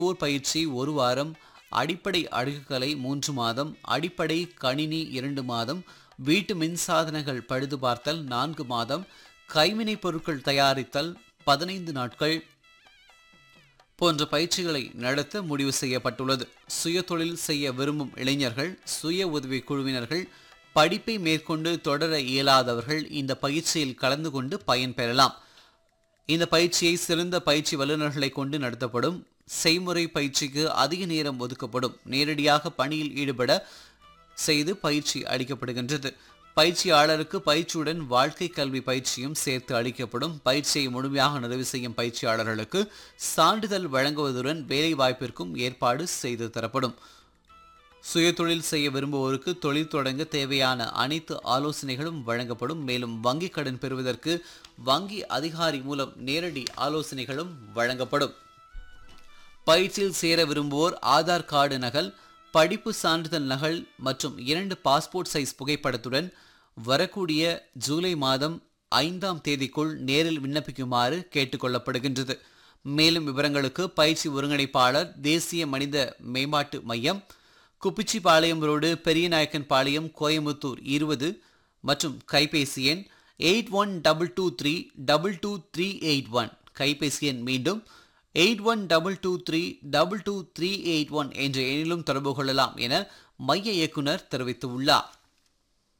போர் பயிற்சி ஒரு வாரம் அடிப்படை அழகுக்கலை மூன்று மாதம் அடிப்படை கணினி இரண்டு மாதம் வீட்டு மின்சாதனங்கள் பழுது பார்த்தல் நான்கு மாதம் கைவினைப் பொருட்கள் தயாரித்தல் பதினைந்து நாட்கள் போன்ற பயிற்சிகளை நடத்த முடிவு செய்யப்பட்டுள்ளது சுய தொழில் செய்ய விரும்பும் இளைஞர்கள் சுய உதவி குழுவினர்கள் படிப்பை மேற்கொண்டு தொடர இயலாதவர்கள் இந்த பயிற்சியில் கலந்து கொண்டு பயன்பெறலாம் இந்த பயிற்சியை சிறந்த பயிற்சி வல்லுநர்களை கொண்டு நடத்தப்படும் செய்முறை பயிற்சிக்கு அதிக நேரம் ஒதுக்கப்படும் நேரடியாக பணியில் ஈடுபட செய்து பயிற்சி அளிக்கப்படுகின்றது பயிற்சியாளருக்கு பயிற்சியுடன் வாழ்க்கை கல்வி பயிற்சியும் சேர்த்து அளிக்கப்படும் பயிற்சியை முழுமையாக நிறைவு செய்யும் பயிற்சியாளர்களுக்கு சான்றிதழ் வழங்குவதுடன் வேலை வாய்ப்பிற்கும் ஏற்பாடு செய்து தரப்படும் சுயதொழில் செய்ய விரும்புவோருக்கு தொழில் தொடங்க தேவையான அனைத்து ஆலோசனைகளும் வழங்கப்படும் மேலும் வங்கி கடன் பெறுவதற்கு வங்கி அதிகாரி மூலம் நேரடி ஆலோசனைகளும் வழங்கப்படும் பயிற்சியில் சேர விரும்புவோர் ஆதார் கார்டு நகல் படிப்பு சான்றிதழ் நகல் மற்றும் இரண்டு பாஸ்போர்ட் சைஸ் புகைப்படத்துடன் வரக்கூடிய ஜூலை மாதம் ஐந்தாம் தேதிக்குள் நேரில் விண்ணப்பிக்குமாறு கேட்டுக்கொள்ளப்படுகின்றது மேலும் விவரங்களுக்கு பயிற்சி ஒருங்கிணைப்பாளர் தேசிய மனித மேம்பாட்டு மையம் குப்பிச்சிபாளையம் ரோடு பெரியநாயக்கன் பாளையம் கோயம்புத்தூர் இருபது மற்றும் கைபேசி எண் eight one double two three double two three eight one கைபேசி எண் மீண்டும் eight one double two three double two three eight one என்ற எண்ணிலும் தொடர்பு கொள்ளலாம் என மைய இயக்குனர் தெரிவித்துள்ளார்